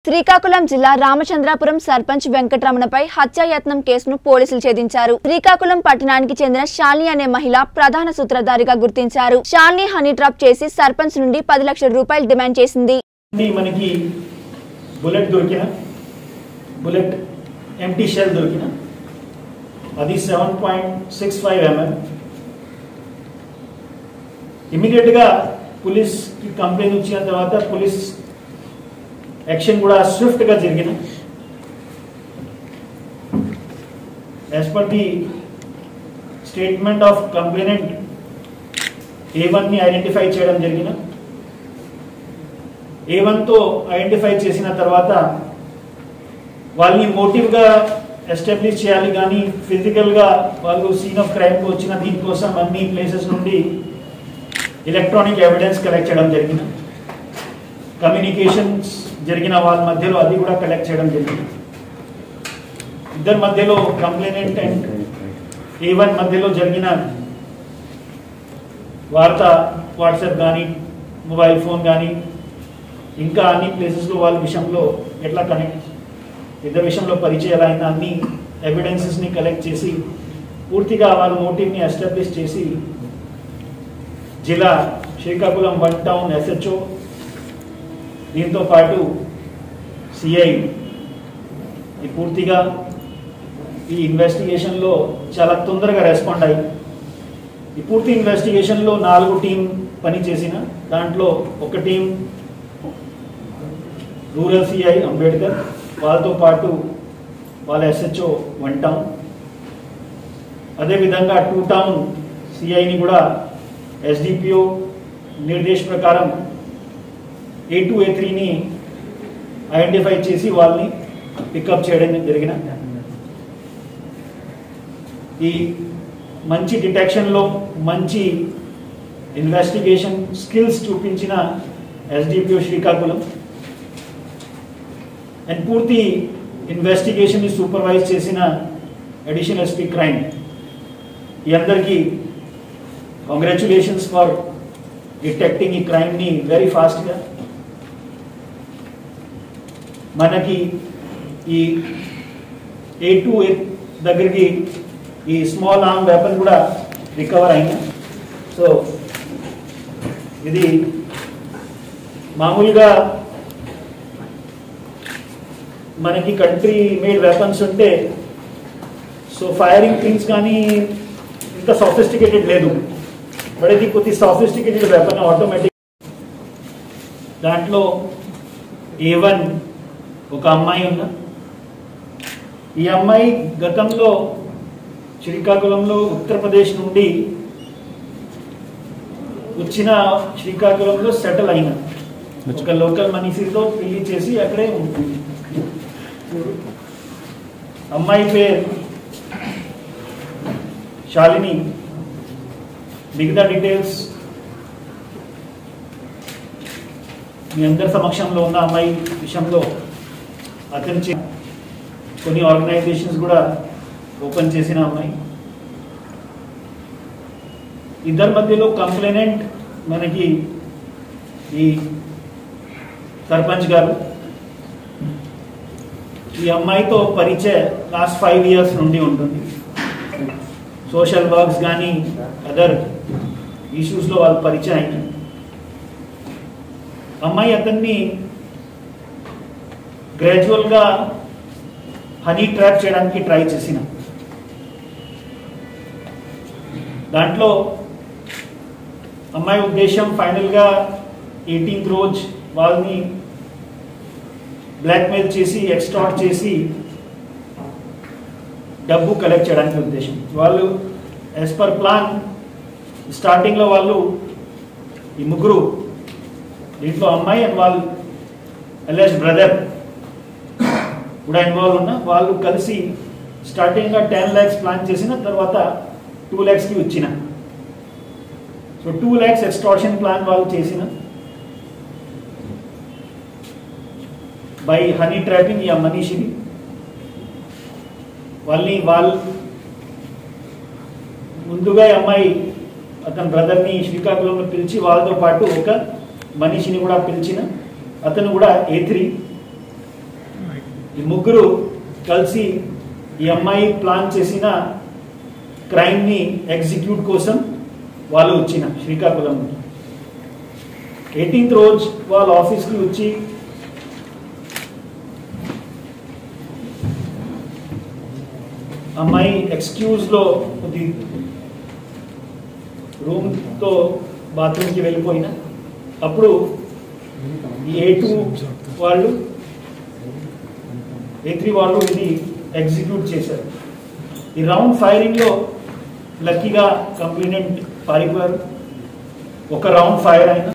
శ్రీకాకుళం జిల్లా రామచంద్రాపురం సర్పంచ్ వెంకటరమణపై హత్యాయత్నం కేసును పోలీసులు ఛేదించారు శ్రీకాకుళం పట్టణానికి చెందిన షాలిని అనే మహిళ ప్రధాన సూత్రధారిగా గుర్తించారు షాలిని హనీ ట్రాప్ చేసి సర్పంచ్ నుండి పది లక్షల రూపాయలు డిమాండ్ చేసింది ఇది మనకి బుల్లెట్ దొరికిన బుల్లెట్ ఎంటీ షెల్ దొరికిన అది seven point six five MM ఇమీడియట్గా పోలీస్కి కంప్లైంట్ వచ్చిన తర్వాత పోలీస్ యాక్షన్ కూడా స్విఫ్ట్గా జరిగిన as per the statement of complainant A వన్ని ఐడెంటిఫై చేయడం జరిగిన ఏ వన్తో ఐడెంటిఫై చేసిన తర్వాత వాళ్ళని మోటివ్గా ఎస్టాబ్లిష్ చేయాలి కానీ ఫిజికల్గా వాళ్ళు సీన్ ఆఫ్ క్రైమ్కి వచ్చిన దీనికోసం అన్ని ప్లేసెస్ నుండి ఎలక్ట్రానిక్ ఎవిడెన్స్ కలెక్ట్ చేయడం జరిగింది కమ్యూనికేషన్స్ జరిగిన వాళ్ళ మధ్యలో అది కూడా కలెక్ట్ చేయడం జరిగింది ఇద్దరి మధ్యలో కంప్లైనెంట్ అండ్ ఏ వన్ మధ్యలో జరిగిన వార్త వాట్సాప్ కానీ మొబైల్ ఫోన్ కానీ ఇంకా అన్ని ప్లేసెస్లో వాళ్ళ విషయంలో ఎట్లా కనెక్ట్ ఇద్దరు విషయంలో పరిచయాలు అయిన అన్ని ఎవిడెన్సెస్ని కలెక్ట్ చేసి పూర్తిగా వాళ్ళ మోటివ్ని ఎస్టాబ్లిష్ చేసి జిల్లా శ్రీకాకుళం వన్ టౌన్ ఎస్హెచ్ఓ దీంతో పాటు సిఐ ఈ పూర్తిగా ఈ ఇన్వెస్టిగేషన్లో చాలా తొందరగా రెస్పాండ్ అయ్యి ఈ పూర్తి ఇన్వెస్టిగేషన్లో నాలుగు టీం పని చేసిన దాంట్లో ఒక టీం రూరల్ సిఐ అంబేద్కర్ వాళ్ళతో పాటు వాళ్ళ ఎస్హెచ్ఓ వన్ టౌన్ అదేవిధంగా టూ టౌన్ సిఐని కూడా ఎస్డిపిఓ నిర్దేశ్ ప్రకారం ఏ టూ ఏ త్రీని ఐడెంటిఫై చేసి వాళ్ళని పికప్ చేయడం జరిగిన ఈ మంచి డిటెక్షన్లో మంచి ఇన్వెస్టిగేషన్ స్కిల్స్ చూపించిన ఎస్డిపిఓ శ్రీకాకుళం అండ్ పూర్తి ఇన్వెస్టిగేషన్ని సూపర్వైజ్ చేసిన అడిషనల్ ఎస్పీ క్రైమ్ ఈ అందరికీ కంగ్రాచులేషన్స్ ఫర్ డిటెక్టింగ్ ఈ క్రైమ్ని వెరీ ఫాస్ట్గా మనకి ఈ ఏ టూ దగ్గరికి ఈ స్మాల్ ఆర్మ్ వెపన్ కూడా రికవర్ అయింది సో ఇది మామూలుగా మనకి కంట్రీ మేడ్ వెపన్స్ ఉంటే సో ఫైరింగ్ థింగ్స్ కానీ ఇంత సాఫిస్టికేటెడ్ లేదు బట్ ఇది కొద్ది సాఫిస్టికేటెడ్ వెపన్ ఆటోమేటిక్ దాంట్లో ఏ వన్ ఒక అమ్మాయి ఉన్న ఈ అమ్మాయి గతంలో శ్రీకాకుళంలో ఉత్తరప్రదేశ్ నుండి వచ్చిన శ్రీకాకుళంలో సెటిల్ అయిన ఒక లోకల్ మనిషితో పెళ్లి చేసి అక్కడే ఉంటుంది అమ్మాయి పేరు శాలిని మిగతా డీటెయిల్స్ మీ అందరి సమక్షంలో ఉన్న అమ్మాయి విషయంలో అతను చే- కొన్ని ఆర్గనైజేషన్స్ కూడా ఓపెన్ చేసిన అమ్మాయి ఇద్దరి మధ్యలో కంప్లైనెంట్ మనకి ఈ సర్పంచ్ గారు ఈ అమ్మాయితో పరిచయ లాస్ట్ ఫైవ్ ఇయర్స్ నుండి ఉంటుంది సోషల్ వర్క్స్ కానీ అదర్ ఇష్యూస్లో వాళ్ళు పరిచయం అయిన అమ్మాయి అతన్ని గ్రాడ్యువల్గా హనీ ట్రాప్ చేయడానికి ట్రై చేసిన దాంట్లో అమ్మాయి ఉద్దేశం ఫైనల్గా ఎయిటీన్త్ రోజు వాళ్ళని బ్లాక్మెయిల్ చేసి ఎక్స్టార్ట్ చేసి డబ్బు కలెక్ట్ చేయడానికి ఉద్దేశం వాళ్ళు యాజ్ పర్ ప్లాన్ స్టార్టింగ్లో వాళ్ళు ఈ ముగ్గురు దీంట్లో అమ్మాయి అండ్ వాళ్ళు ఎల్ఎస్ బ్రదర్ కూడా ఇన్వాల్వ్ ఉన్న వాళ్ళు కలిసి స్టార్టింగ్గా టెన్ ల్యాక్స్ ప్లాన్ చేసిన తర్వాత టూ ల్యాక్స్కి వచ్చిన so two lakhs extortion plan వాళ్ళు చేసిన బై హనీ ట్రాపింగ్ ఈ మనీషిని వాళ్ళని వాళ్ళు ముందుగా ఈ అమ్మాయి అతని బ్రదర్ని శ్రీకాకుళంలో పిలిచి వాళ్ళతో పాటు ఒక మనిషిని కూడా పిలిచిన అతను కూడా ఏ త్రీ ఈ ముగ్గురు కలిసి ఈ అమ్మాయి ప్లాన్ చేసిన క్రైమ్ని ఎగ్జిక్యూట్ కోసం వాళ్ళు వచ్చిన శ్రీకాకుళం ఎయిటీన్త్ రోజు వాళ్ళ ఆఫీస్కి వచ్చి అమ్మాయి ఎక్స్క్యూజ్లో కొద్ది రూమ్తో బాత్రూమ్కి వెళ్ళిపోయిన అప్పుడు ఈ ఏ టూ వాళ్ళు ఏ త్రీ వాళ్ళు ఇది ఎగ్జిక్యూట్ చేశారు ఈ రౌండ్ ఫైరింగ్లో లక్కీగా కంప్లైనెంట్ పారిపోయారు ఒక రౌండ్ ఫైర్ అయినా